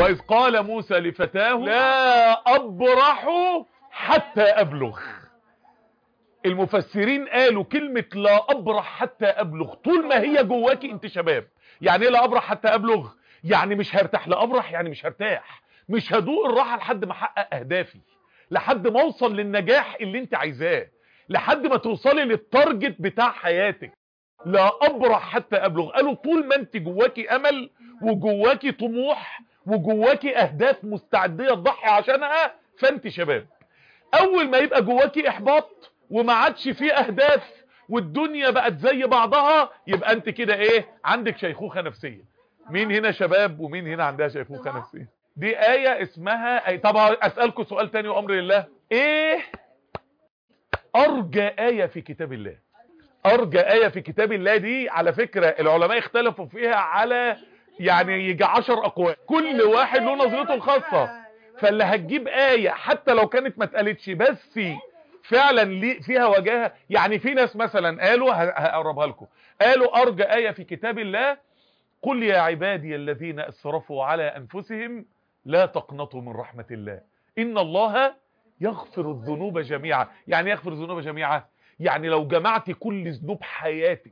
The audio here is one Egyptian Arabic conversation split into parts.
واذ قال موسى لفتاه لا ابرح حتى ابلغ المفسرين قالوا كلمة لا ابرح حتى ابلغ طول ما هي جواكي انت شباب يعني ايه لا ابرح حتى ابلغ يعني مش هرتاح لا ابرح يعني مش هرتاح مش هدوق الراحة لحد ما احقق اهدافي لحد ما اوصل للنجاح اللي انت عايزاه لحد ما توصلي للتارجت بتاع حياتك لا ابرح حتى ابلغ قالوا طول ما انت جواكي امل وجواكي طموح وجواكي اهداف مستعديه تضحي عشانها فانت شباب اول ما يبقى جواكي احباط وما عادش فيه اهداف والدنيا بقت زي بعضها يبقى انت كده ايه عندك شيخوخه نفسيه مين هنا شباب ومين هنا عندها شيخوخه نفسيه دي آية اسمها أي طبعا اسالكم سؤال تاني وامر لله ايه ارجى آية في كتاب الله ارجى آية في كتاب الله دي على فكرة العلماء اختلفوا فيها على يعني يجي عشر اقوال كل واحد له نظرته الخاصة فاللي هتجيب آية حتى لو كانت ما اتقالتش بس فعلا لي- فيها وجاهة يعني في ناس مثلا قالوا ه- هقربها لكم قالوا ارجى آية في كتاب الله قل يا عبادي الذين اسرفوا على انفسهم لا تقنطوا من رحمة الله ان الله يغفر الذنوب جميعا يعني يغفر الذنوب جميعا يعني لو جمعت كل ذنوب حياتك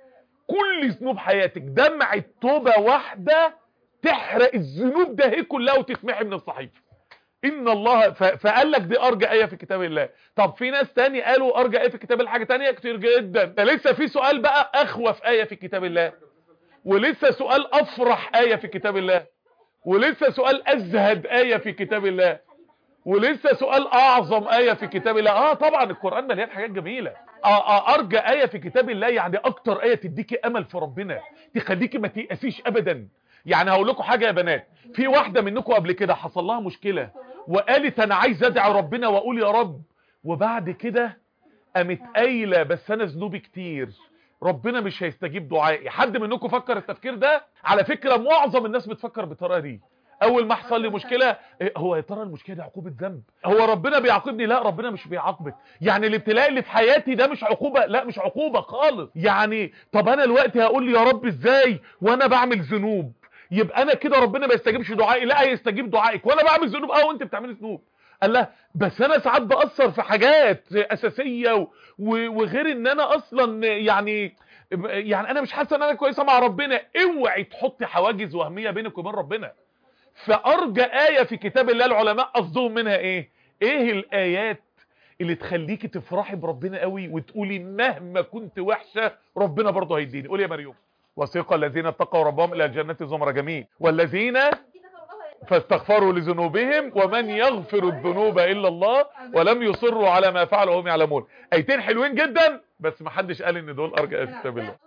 كل ذنوب حياتك دمعة توبة واحدة تحرق الذنوب ده هي كلها وتتمحي من الصحيفة ان الله ف... فقال لك دي ارجى ايه في كتاب الله طب في ناس تاني قالوا ارجى ايه في كتاب الله حاجه تانية كتير جدا ده لسه في سؤال بقى اخوف ايه في كتاب الله ولسه سؤال افرح ايه في كتاب الله ولسه سؤال ازهد ايه في كتاب الله ولسه سؤال اعظم ايه في كتاب الله اه طبعا القران مليان حاجات جميله آه آه ارجى ايه في كتاب الله يعني اكتر ايه تديكي امل في ربنا تخليكي ما تيأسيش ابدا يعني هقول لكم حاجه يا بنات في واحده منكم قبل كده حصل لها مشكله وقالت انا عايز ادعي ربنا واقول يا رب وبعد كده قامت قايله بس انا ذنوبي كتير ربنا مش هيستجيب دعائي حد منكم فكر التفكير ده على فكره معظم الناس بتفكر بالطريقه دي اول ما حصل لي مشكله إيه هو يا ترى المشكله دي عقوبه ذنب هو ربنا بيعاقبني لا ربنا مش بيعاقبك يعني الابتلاء اللي في حياتي ده مش عقوبه لا مش عقوبه خالص يعني طب انا دلوقتي هقول لي يا رب ازاي وانا بعمل ذنوب يبقى انا كده ربنا ما يستجيبش دعائي لا هيستجيب دعائك وانا بعمل ذنوب اه وانت بتعمل ذنوب قال لا بس انا ساعات باثر في حاجات اساسيه و... و... وغير ان انا اصلا يعني يعني انا مش حاسه ان انا كويسه مع ربنا اوعي تحطي حواجز وهميه بينك وبين ربنا فارجى ايه في كتاب الله العلماء قصدهم منها ايه ايه الايات اللي تخليكي تفرحي بربنا قوي وتقولي مهما كنت وحشه ربنا برضه هيديني قولي يا مريم وسيق الذين اتقوا ربهم الى الجنه زمر جميل والذين فاستغفروا لذنوبهم ومن يغفر الذنوب الا الله ولم يصروا على ما فعلوا وهم يعلمون ايتين حلوين جدا بس ما حدش قال ان دول ارجى ايات كتاب الله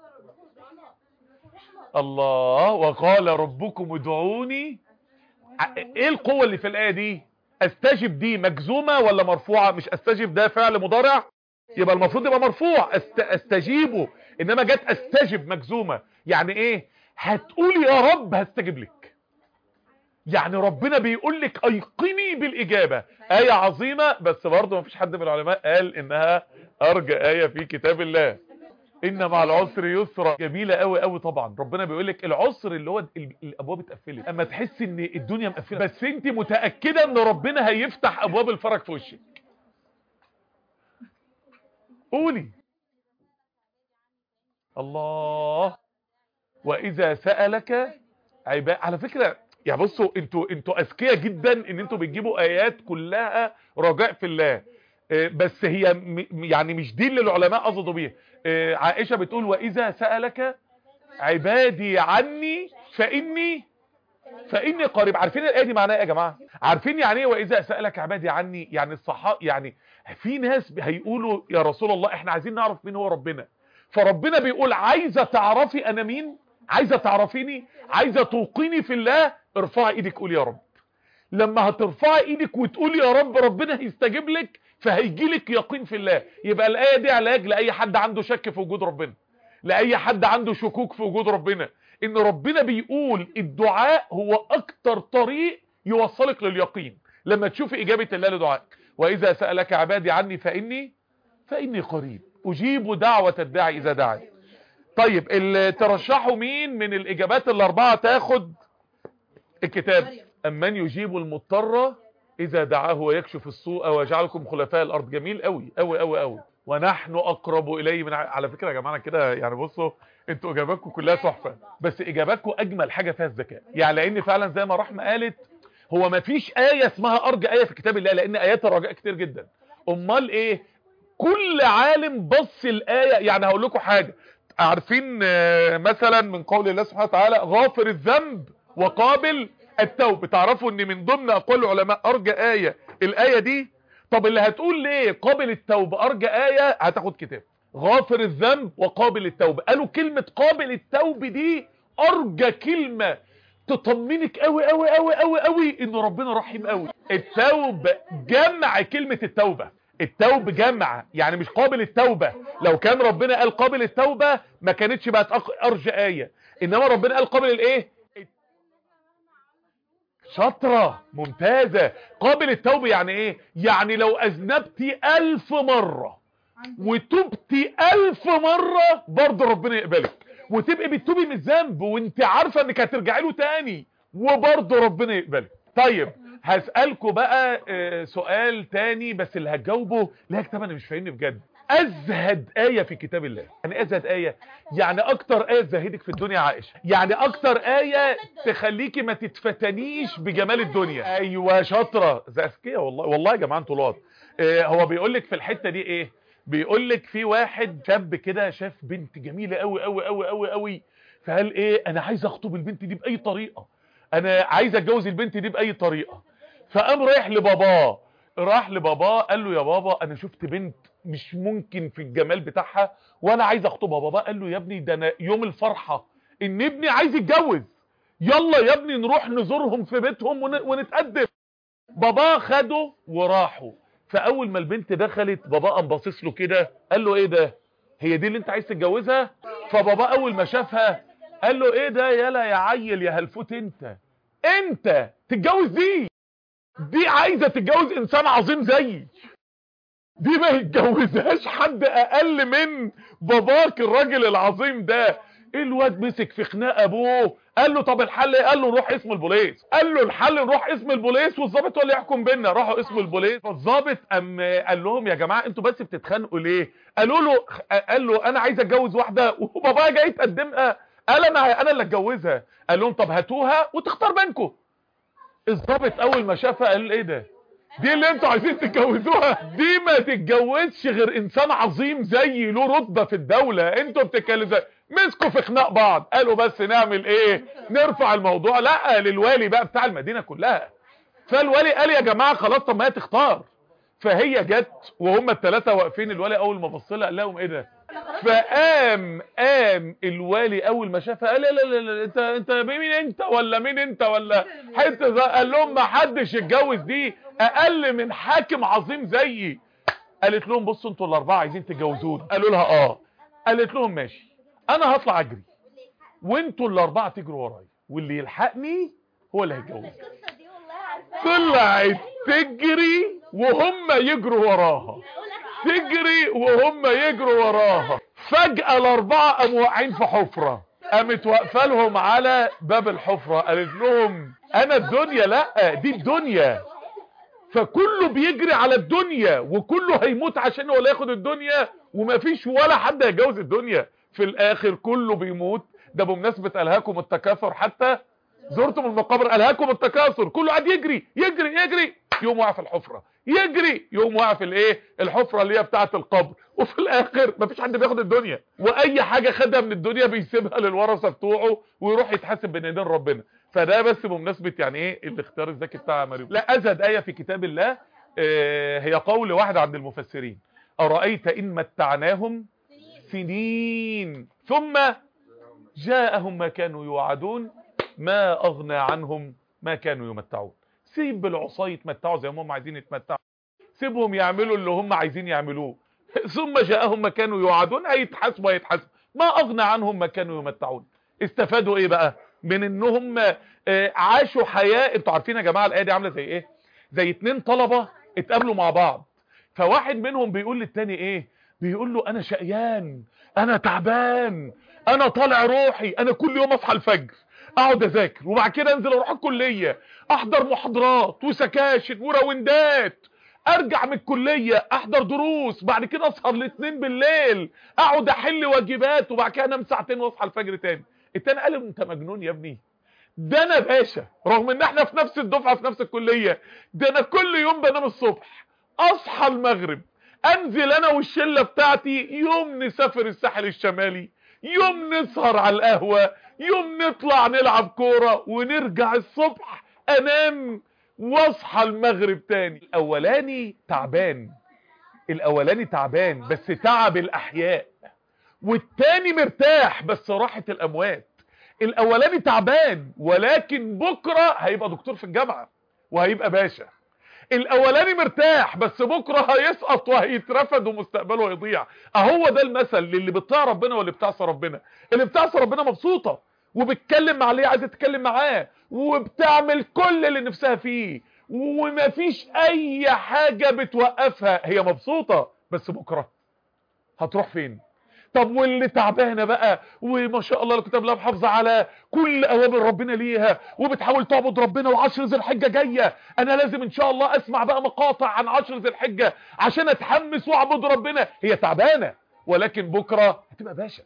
الله وقال ربكم ادعوني ع- ايه القوه اللي في الايه دي استجب دي مجزومه ولا مرفوعه مش استجب ده فعل مضارع يبقى المفروض يبقى مرفوع است... استجيبه انما جت استجب مجزومه يعني ايه هتقولي يا رب هستجيب لك يعني ربنا بيقول لك ايقني بالاجابه ايه عظيمه بس برضه ما فيش حد من العلماء قال انها ارجى ايه في كتاب الله ان مع العسر يسرا جميله قوي قوي طبعا ربنا بيقول لك العسر اللي هو ال- الابواب اتقفلت اما تحس ان الدنيا مقفله بس انت متاكده ان ربنا هيفتح ابواب الفرج في وشك قولي الله واذا سالك عباد على فكره يعني بصوا انتوا انتوا اذكياء جدا ان انتوا بتجيبوا ايات كلها رجاء في الله آه، بس هي م- م- يعني مش دي اللي العلماء قصدوا بيها آه، عائشه بتقول واذا سالك عبادي عني فاني فاني قريب عارفين الايه دي معناها ايه يا جماعه عارفين يعني ايه واذا سالك عبادي عني يعني الصحابه يعني في ناس هيقولوا يا رسول الله احنا عايزين نعرف مين هو ربنا فربنا بيقول عايزه تعرفي انا مين عايزه تعرفيني عايزه توقيني في الله ارفعي ايدك قولي يا رب لما هترفعي ايدك وتقولي يا رب ربنا هيستجيب لك فهيجي لك يقين في الله يبقى الايه دي علاج لاي حد عنده شك في وجود ربنا لاي حد عنده شكوك في وجود ربنا ان ربنا بيقول الدعاء هو اكتر طريق يوصلك لليقين لما تشوفي اجابه الله لدعائك واذا سالك عبادي عني فاني فاني قريب اجيب دعوه الداعي اذا دعاني طيب اللي ترشحوا مين من الاجابات الاربعه تاخد الكتاب امن يجيب المضطر اذا دعاه ويكشف السوء ويجعلكم خلفاء الارض جميل قوي قوي قوي قوي ونحن اقرب اليه من ع- على فكره يا جماعه كده يعني بصوا انتوا اجاباتكم كلها تحفه بس اجاباتكم اجمل حاجه فيها الذكاء يعني لان فعلا زي ما رحمه قالت هو ما فيش ايه اسمها ارجى ايه في كتاب الله لان ايات الرجاء كتير جدا امال ايه كل عالم بص الايه يعني هقول لكم حاجه عارفين آه، مثلا من قول الله سبحانه وتعالى غافر الذنب وقابل التوب تعرفوا ان من ضمن اقوال العلماء ارجى ايه الايه دي طب اللي هتقول ليه قابل التوب ارجى ايه هتاخد كتاب غافر الذنب وقابل التوب قالوا كلمه قابل التوب دي ارجى كلمه تطمنك قوي قوي قوي قوي قوي ان ربنا رحيم قوي التوب جمع كلمه التوبه التوب جمع يعني مش قابل التوبة لو كان ربنا قال قابل التوبة ما كانتش بقت أق- ارجى آية انما ربنا قال قابل الايه شاطرة ممتازة قابل التوبة يعني ايه يعني لو اذنبتي الف مرة وتبتي الف مرة برضه ربنا يقبلك وتبقي بتتوبي من الذنب وانت عارفة انك هترجعي له تاني وبرضه ربنا يقبلك طيب هسألكوا بقى آه، سؤال تاني بس اللي هتجاوبه لا يا كتاب انا مش فاهمني بجد ازهد آية في كتاب الله يعني ازهد آية يعني اكتر آية تزهدك في الدنيا عائشة يعني اكتر آية تخليكي ما تتفتنيش بجمال الدنيا ايوه شاطرة زي اذكياء والله والله يا جماعة انتوا لقط آه، هو بيقول لك في الحتة دي ايه بيقول لك في واحد شاب كده شاف بنت جميلة قوي قوي قوي قوي قوي فقال ايه انا عايز اخطب البنت دي باي طريقة انا عايز اتجوز البنت دي باي طريقة فقام رايح لباباه راح لباباه قال له يا بابا انا شفت بنت مش ممكن في الجمال بتاعها وانا عايز اخطبها بابا قال له يا ابني ده انا يوم الفرحة ان ابني عايز يتجوز يلا يا ابني نروح نزورهم في بيتهم ون- ونتقدم بابا خده وراحوا فاول ما البنت دخلت بابا قام باصص له كده قال له ايه ده هي دي اللي انت عايز تتجوزها فبابا اول ما شافها قال له ايه ده يالا يا عيل يا هلفوت انت انت تتجوز دي دي عايزه تتجوز انسان عظيم زيي دي ما يتجوزهاش حد اقل من باباك الراجل العظيم ده الواد مسك في خناق ابوه قال له طب الحل ايه قال له نروح اسم البوليس قال له الحل نروح اسم البوليس والظابط هو اللي يحكم بينا راحوا اسم البوليس فالظابط قام قال لهم يا جماعه انتوا بس بتتخانقوا ليه قالوا له قال له انا عايز اتجوز واحده وبابايا جاي يتقدمها قال انا انا اللي اتجوزها قال لهم طب هاتوها وتختار بينكم الظابط اول ما شافها قال ايه ده دي اللي انتوا عايزين تتجوزوها دي ما تتجوزش غير انسان عظيم زي له رتبه في الدوله انتوا بتتكلموا زي مسكوا في خناق بعض قالوا بس نعمل ايه نرفع الموضوع لا للوالي بقى بتاع المدينه كلها فالوالي قال يا جماعه خلاص طب ما هي تختار فهي جت وهم الثلاثه واقفين الوالي اول ما بص لها قال لهم ايه ده فقام قام الوالي اول ما شافها قال لا لا لا, لا انت انت مين انت ولا مين انت ولا حته ده قال لهم ما حدش يتجوز دي اقل من حاكم عظيم زيي قالت لهم بصوا انتوا الاربعه عايزين تتجوزوني قالوا لها اه قالت لهم ماشي انا هطلع اجري وانتوا الاربعه تجروا ورايا واللي يلحقني هو اللي هيتجوز القصه دي والله عارفاها طلعت تجري وهم يجروا وراها تجري وهم يجروا وراها فجأة الأربعة قاموا واقعين في حفرة قامت واقفه لهم على باب الحفرة قالت لهم أنا الدنيا لأ دي الدنيا فكله بيجري على الدنيا وكله هيموت عشان ولا ياخد الدنيا ومفيش ولا حد هيجوز الدنيا في الآخر كله بيموت ده بمناسبة ألهاكم التكاثر حتى زرتم المقابر ألهاكم التكاثر كله قاعد يجري يجري يجري يوم واقع في الحفرة يجري يوم واقع في الايه الحفرة اللي هي بتاعه القبر وفي الاخر مفيش حد بياخد الدنيا واي حاجة خدها من الدنيا بيسيبها للورثة بتوعه ويروح يتحاسب بين ايدين ربنا فده بس بمناسبة يعني ايه الاختيار الذكي بتاع مريم لا ازهد آية في كتاب الله آه هي قول واحد عند المفسرين أرأيت إن متعناهم سنين ثم جاءهم ما كانوا يوعدون ما أغنى عنهم ما كانوا يمتعون سيب بالعصاية يتمتعوا زي ما هم عايزين يتمتعوا سيبهم يعملوا اللي هم عايزين يعملوه ثم جاءهم ما كانوا يوعدون هيتحاسبوا هيتحاسبوا ما أغنى عنهم ما كانوا يمتعون استفادوا ايه بقى من انهم آه، عاشوا حياة انتوا عارفين يا جماعة الآية دي عاملة زي ايه زي اتنين طلبة اتقابلوا مع بعض فواحد منهم بيقول للتاني ايه بيقول له انا شقيان انا تعبان انا طالع روحي انا كل يوم اصحى الفجر اقعد اذاكر وبعد كده انزل اروح الكليه احضر محاضرات وسكاشن وراوندات ارجع من الكليه احضر دروس بعد كده اسهر الاثنين بالليل اقعد احل واجبات وبعد كده انام ساعتين واصحى الفجر تاني التاني قال له انت مجنون يا ابني ده انا باشا رغم ان احنا في نفس الدفعه في نفس الكليه ده انا كل يوم بنام الصبح اصحى المغرب انزل انا والشله بتاعتي يوم نسافر الساحل الشمالي يوم نسهر على القهوه يوم نطلع نلعب كوره ونرجع الصبح انام واصحى المغرب تاني الاولاني تعبان الاولاني تعبان بس تعب الاحياء والتاني مرتاح بس راحة الاموات الاولاني تعبان ولكن بكرة هيبقى دكتور في الجامعة وهيبقى باشا الاولاني مرتاح بس بكرة هيسقط وهيترفد ومستقبله هيضيع اهو ده المثل للي بتطيع ربنا واللي بتعصى ربنا اللي بتعصى ربنا مبسوطة وبتكلم مع اللي عايزه تتكلم معاه وبتعمل كل اللي نفسها فيه ومفيش اي حاجة بتوقفها هي مبسوطة بس بكرة هتروح فين طب واللي تعبانه بقى وما شاء الله الكتاب لها محافظه على كل اوامر ربنا ليها وبتحاول تعبد ربنا وعشر ذي الحجه جايه انا لازم ان شاء الله اسمع بقى مقاطع عن عشر ذي الحجه عشان اتحمس واعبد ربنا هي تعبانه ولكن بكره هتبقى باشا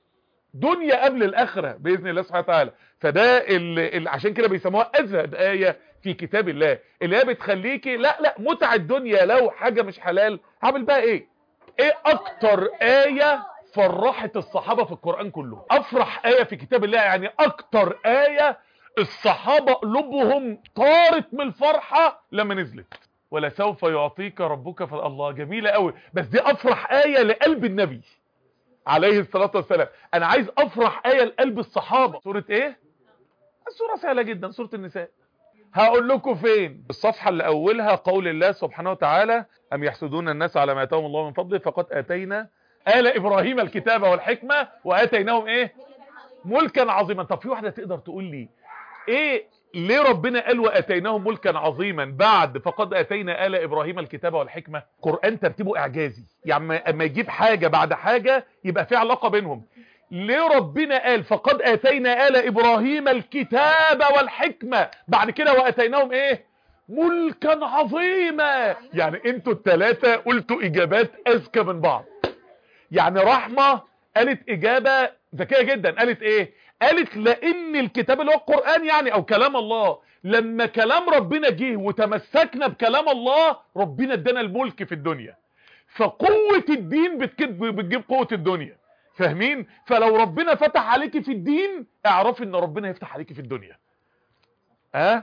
دنيا قبل الاخره باذن الله سبحانه وتعالى فده اللي عشان كده بيسموها ازهد ايه في كتاب الله اللي هي بتخليكي لا لا متع الدنيا لو حاجه مش حلال هعمل بقى ايه ايه اكتر ايه فرحت الصحابة في القرآن كله افرح آية في كتاب الله يعني اكتر آية الصحابة قلوبهم طارت من الفرحة لما نزلت ولا سوف يعطيك ربك فالله جميلة قوي بس دي افرح آية لقلب النبي عليه الصلاة والسلام انا عايز افرح آية لقلب الصحابة سورة ايه السورة سهلة جدا سورة النساء هقول لكم فين الصفحة اللي اولها قول الله سبحانه وتعالى ام يحسدون الناس على ما اتاهم الله من فضله فقد اتينا آل إبراهيم الكتاب والحكمة وآتيناهم إيه ملكا عظيما طب في واحدة تقدر تقول لي إيه ليه ربنا قال وآتيناهم ملكا عظيما بعد فقد آتينا آل إبراهيم الكتاب والحكمة قرآن ترتيبه إعجازي يعني اما يجيب حاجة بعد حاجة يبقى في علاقة بينهم ليه ربنا قال فقد آتينا آل إبراهيم الكتاب والحكمة بعد كده وآتيناهم إيه ملكا عظيما يعني انتوا التلاتة قلتوا إجابات أذكى من بعض يعني رحمة قالت اجابة ذكية جدا قالت ايه قالت لان الكتاب اللي هو القرآن يعني او كلام الله لما كلام ربنا جه وتمسكنا بكلام الله ربنا ادانا الملك في الدنيا فقوة الدين بتجيب قوة الدنيا فاهمين فلو ربنا فتح عليكي في الدين اعرفي ان ربنا يفتح عليكي في الدنيا اه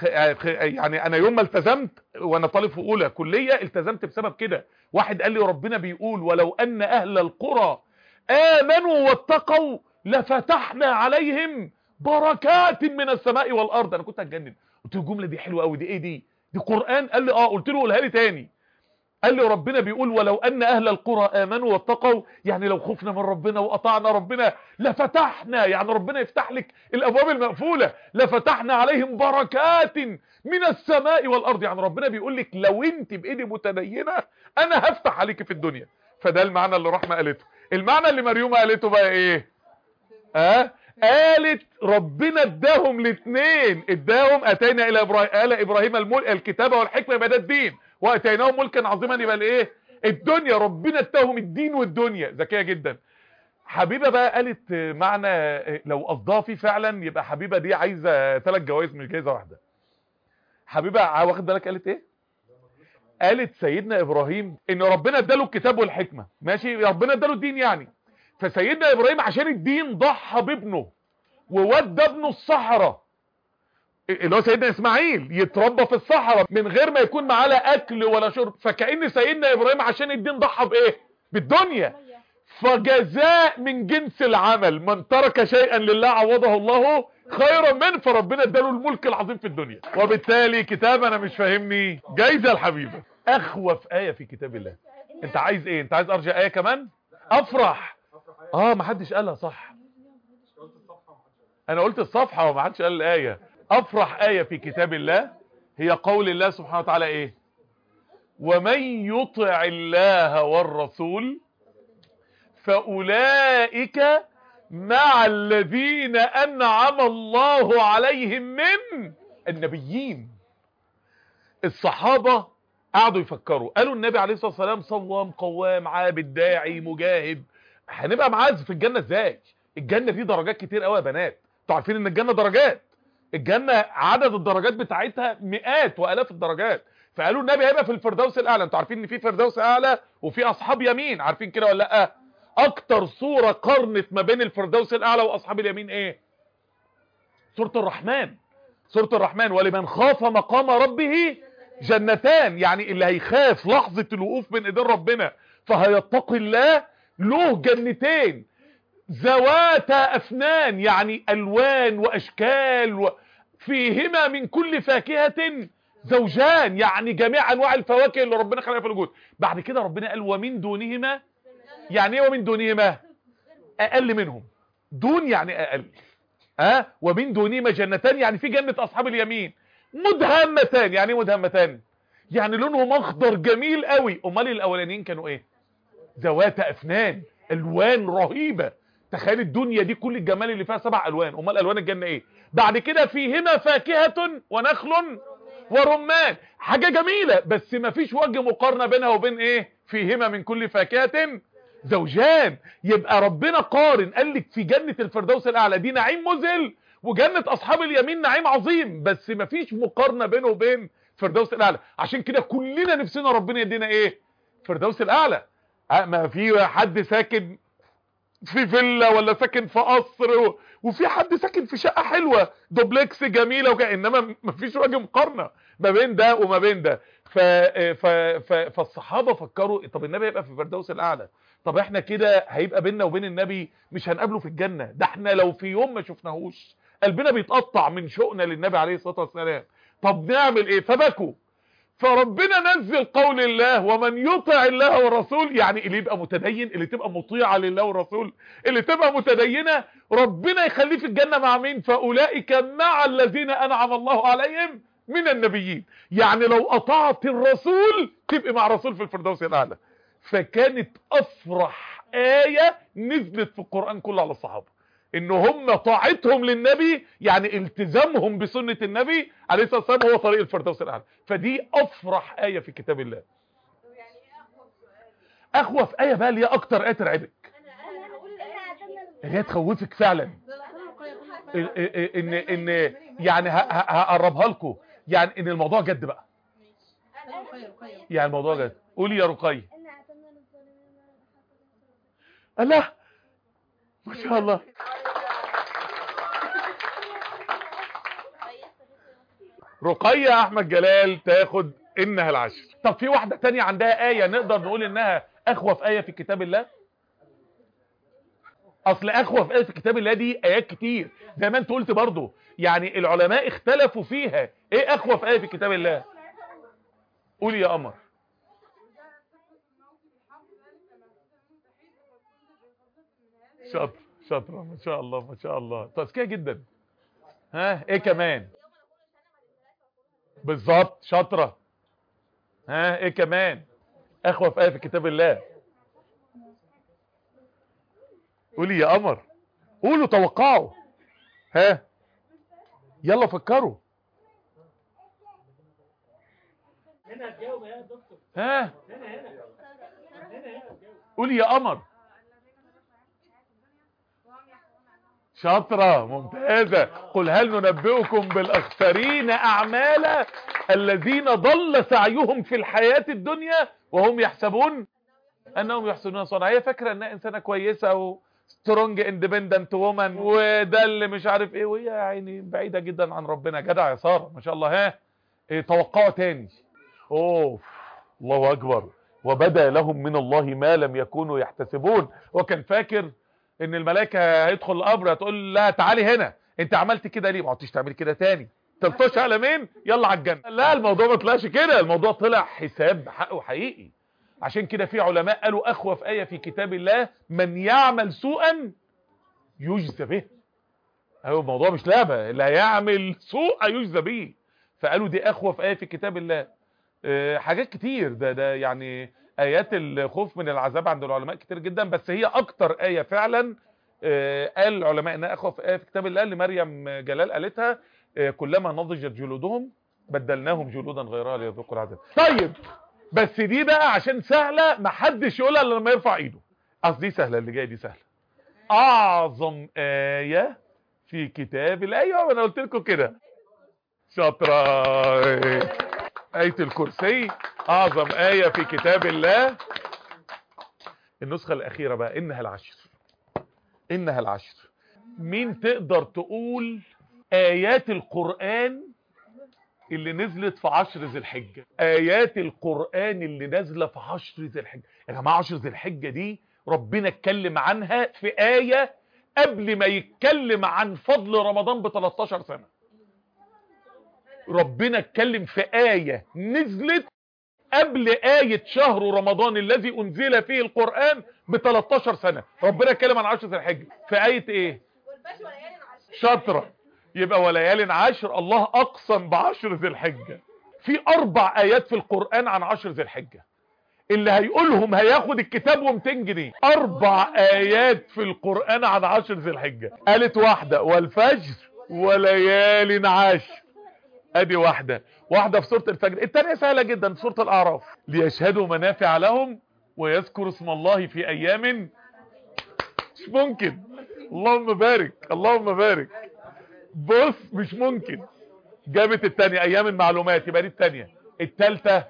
يعني انا يوم ما التزمت وانا طالب في اولى كليه التزمت بسبب كده واحد قال لي ربنا بيقول ولو ان اهل القرى امنوا واتقوا لفتحنا عليهم بركات من السماء والارض انا كنت هتجنن قلت له الجمله دي حلوه قوي دي ايه دي دي قران قال لي اه قلت له قولها لي تاني قال لي ربنا بيقول ولو ان اهل القرى امنوا واتقوا يعني لو خفنا من ربنا واطعنا ربنا لفتحنا يعني ربنا يفتح لك الابواب المقفوله لفتحنا عليهم بركات من السماء والارض يعني ربنا بيقول لك لو انت بايدي متدينه انا هفتح عليك في الدنيا فده المعنى اللي رحمه قالته المعنى اللي مريومه قالته بقى ايه اه قالت ربنا اداهم الاثنين اداهم اتينا الى ابراهيم آل ابراهيم الملك الكتابه والحكمه يبقى ده الدين واتيناهم ملكا عظيما يبقى الايه الدنيا ربنا اداهم الدين والدنيا ذكيه جدا حبيبه بقى قالت معنى لو قصدها فيه فعلا يبقى حبيبه دي عايزه ثلاث جوائز مش جايزه واحده حبيبه واخد بالك قالت ايه قالت سيدنا ابراهيم ان ربنا اداله الكتاب والحكمه ماشي ربنا اداله الدين يعني فسيدنا ابراهيم عشان الدين ضحى بابنه وودى ابنه الصحراء اللي هو سيدنا اسماعيل يتربى في الصحراء من غير ما يكون معاه لا اكل ولا شرب فكأن سيدنا ابراهيم عشان الدين ضحى بايه بالدنيا فجزاء من جنس العمل من ترك شيئا لله عوضه الله خيرا منه فربنا اداله الملك العظيم في الدنيا وبالتالي كتاب انا مش فاهمني جايزه الحبيبه اخوف ايه في كتاب الله انت عايز ايه انت عايز ارجع ايه كمان افرح اه ما حدش قالها صح انا قلت الصفحه وما حدش قال الايه افرح ايه في كتاب الله هي قول الله سبحانه وتعالى ايه ومن يطع الله والرسول فاولئك مع الذين انعم الله عليهم من النبيين الصحابة قعدوا يفكروا قالوا النبي عليه الصلاة والسلام صوام قوام عابد داعي مجاهد هنبقى معاه في الجنة ازاي الجنة دي درجات كتير قوي يا بنات انتوا عارفين ان الجنة درجات الجنة عدد الدرجات بتاعتها مئات والاف الدرجات فقالوا النبي هيبقى في الفردوس الاعلى انتوا عارفين ان في فردوس اعلى وفي اصحاب يمين عارفين كده ولا لا اكتر صورة قرنت ما بين الفردوس الاعلى واصحاب اليمين ايه سورة الرحمن سورة الرحمن ولمن خاف مقام ربه جنتان يعني اللي هيخاف لحظة الوقوف بين ايدين ربنا فهيتقي الله له جنتين ذواتا افنان يعني الوان واشكال و... فيهما من كل فاكهة زوجان يعني جميع انواع الفواكه اللي ربنا خلقها في الوجود بعد كده ربنا قال ومن دونهما يعني ايه ومن دونهما اقل منهم دون يعني اقل ها أه؟ ومن دونهما جنتان يعني في جنة اصحاب اليمين مدهمتان يعني ايه مدهمتان يعني لونهم اخضر جميل قوي امال الاولانيين كانوا ايه ذوات افنان الوان رهيبه تخيل الدنيا دي كل الجمال اللي فيها سبع الوان امال الوان الجنه ايه بعد كده فيهما فاكهه ونخل ورمان حاجه جميله بس ما فيش وجه مقارنه بينها وبين ايه فيهما من كل فاكهه زوجان يبقى ربنا قارن قال لك في جنه الفردوس الاعلى دي نعيم مذهل وجنة اصحاب اليمين نعيم عظيم بس مفيش مقارنة بينه وبين فردوس الاعلى عشان كده كلنا نفسنا ربنا يدينا ايه فردوس الاعلى ما في حد ساكن في فيلا ولا ساكن في قصر وفي حد ساكن في شقة حلوة دوبلكس جميلة وكا انما مفيش وجه مقارنة ما بين ده وما بين ده ف... ف... ف... فالصحابة فكروا طب النبي هيبقى في الفردوس الاعلى طب احنا كده هيبقى بيننا وبين النبي مش هنقابله في الجنة ده احنا لو في يوم ما شفناهوش قلبنا بيتقطع من شوقنا للنبي عليه الصلاة والسلام طب نعمل ايه فبكوا فربنا نزل قول الله ومن يطع الله والرسول يعني اللي يبقى متدين اللي تبقى مطيعة لله والرسول اللي تبقى متدينة ربنا يخليه في الجنة مع مين فأولئك مع الذين أنعم الله عليهم من النبيين يعني لو أطعت الرسول تبقى مع رسول في الفردوس الأعلى فكانت أفرح آية نزلت في القرآن كله على الصحابة ان هم طاعتهم للنبي يعني التزامهم بسنة النبي عليه الصلاة والسلام هو طريق الفردوس الاعلى فدي افرح آية في كتاب الله اخوف آية بقى اللي هي اكتر آية ترعبك اللي هي تخوفك فعلا ان ان يعني هقربها لكم يعني ان الموضوع جد بقى يعني الموضوع جد قولي يا رقي الله ما شاء الله رقية احمد جلال تاخد انها العشر طب في واحدة تانية عندها آية نقدر نقول انها اخوف آية في كتاب الله اصل اخوف آية في كتاب الله دي ايات كتير زي ما انت قلت برضو يعني العلماء اختلفوا فيها ايه اخوف آية في كتاب الله قولي يا قمر شاطر شاطرة ما شاء الله ما شاء الله تزكية جدا ها ايه كمان بالظبط شاطرة ها ايه كمان اخوة في ايه في كتاب الله قولي يا قمر قولوا توقعوا ها يلا فكروا ها قولي يا قمر شاطرة ممتازة قل هل ننبئكم بالأخسرين أعمالا الذين ضل سعيهم في الحياة الدنيا وهم يحسبون أنهم يحسنون صنعا هي فاكرة أنها إنسانة كويسة و سترونج اندبندنت وومن وده اللي مش عارف ايه وهي يعني بعيدة جدا عن ربنا جدع يا سارة ما شاء الله ها إيه توقعوا تاني اوه الله اكبر وبدا لهم من الله ما لم يكونوا يحتسبون وكان فاكر ان الملائكه هيدخل القبر هتقول لا تعالي هنا انت عملت كده ليه ما عدتش تعملي كده تاني تلطش على مين يلا على الجنه لا الموضوع ما طلعش كده الموضوع طلع حساب حقه حقيقي عشان كده في علماء قالوا اخوف ايه في كتاب الله من يعمل سوءا يجزى به ايوه الموضوع مش لعبه اللي هيعمل سوء يجزى به فقالوا دي اخوف ايه في كتاب الله أه حاجات كتير ده ده يعني ايات الخوف من العذاب عند العلماء كتير جدا بس هي اكتر ايه فعلا آه، قال العلماء انها اخوه في آية في كتاب الله اللي مريم جلال قالتها آه، كلما نضجت جلودهم بدلناهم جلودا غيرها ليذوقوا العذاب طيب بس دي بقى عشان سهله ما حدش يقولها الا لما يرفع ايده اصل دي سهله اللي جايه دي سهله اعظم ايه في كتاب الله ايوه انا قلت لكم كده شاطره ايه الكرسي اعظم ايه في كتاب الله النسخه الاخيره بقى انها العشر انها العشر مين تقدر تقول ايات القران اللي نزلت في عشر ذي الحجه ايات القران اللي نازله في عشر ذي الحجه يا جماعه عشر ذي الحجه دي ربنا اتكلم عنها في ايه قبل ما يتكلم عن فضل رمضان ب 13 سنه ربنا اتكلم في ايه نزلت قبل آية شهر رمضان الذي أنزل فيه القرآن ب 13 سنة ربنا اتكلم عن عشر ذي الحجة في آية إيه والبشر وليالي عشر شاطرة يبقى وليال عشر الله أقسم بعشر ذي الحجة في أربع آيات في القرآن عن عشر ذي الحجة اللي هيقولهم هياخد الكتاب و200 جنيه أربع آيات في القرآن عن عشر ذي الحجة قالت واحدة والفجر وليال عشر ادي واحدة واحدة في سورة الفجر التانية سهلة جدا في سورة الاعراف ليشهدوا منافع لهم ويذكر اسم الله في ايام مش ممكن اللهم بارك اللهم بارك بص مش ممكن جابت التانية ايام المعلومات يبقى دي التانية التالتة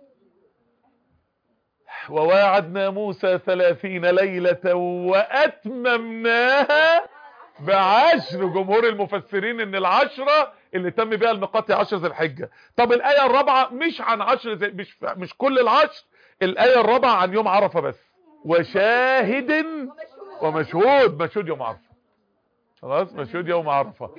وواعدنا موسى ثلاثين ليلة واتممناها بعشر جمهور المفسرين ان العشرة اللي تم بها الميقات عشر ذي الحجة طب الآية الرابعة مش عن عشر زي مش, مش كل العشر الآية الرابعة عن يوم عرفة بس وشاهد ومشهود مشهود يوم عرفة خلاص مشهود يوم عرفة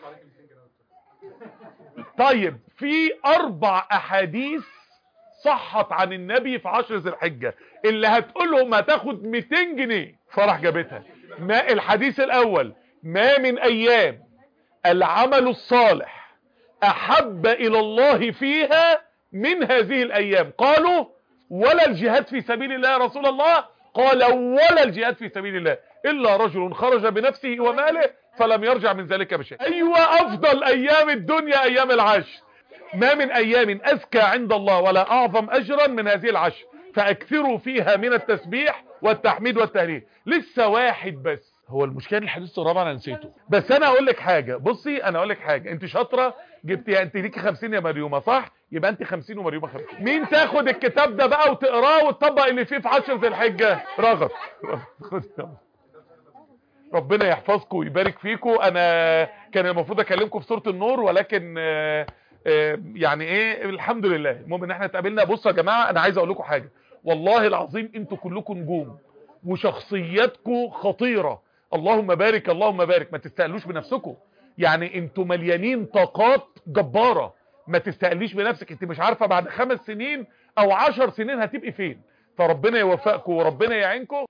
طيب في اربع احاديث صحت عن النبي في عشر ذي الحجة اللي هتقولهم هتاخد 200 جنيه فرح جابتها ما الحديث الاول ما من ايام العمل الصالح احب الى الله فيها من هذه الايام قالوا ولا الجهاد في سبيل الله يا رسول الله قال ولا الجهاد في سبيل الله الا رجل خرج بنفسه وماله فلم يرجع من ذلك بشيء ايوه افضل ايام الدنيا ايام العشر ما من ايام اذكى عند الله ولا اعظم اجرا من هذه العشر فاكثروا فيها من التسبيح والتحميد والتهليل لسه واحد بس هو المشكله إن الحديث الرابع انا نسيته بس انا اقول لك حاجه بصي انا اقول لك حاجه انت شاطره جبتي انت ليكي 50 يا مريومه صح يبقى انت 50 ومريومه 50 مين تاخد الكتاب ده بقى وتقراه وتطبق اللي فيه في 10 ذي الحجه رغب خد يلا. ربنا يحفظكم ويبارك فيكم انا كان المفروض اكلمكم في سوره النور ولكن آه، آه، يعني ايه الحمد لله المهم ان احنا اتقابلنا بصوا يا جماعه انا عايز اقول لكم حاجه والله العظيم انتوا كلكم نجوم وشخصياتكم خطيره اللهم بارك اللهم بارك ما تستقلوش بنفسكم يعني انتوا مليانين طاقات جباره ما تستقليش بنفسك انت مش عارفه بعد خمس سنين او عشر سنين هتبقي فين فربنا يوفقكم وربنا يعينكم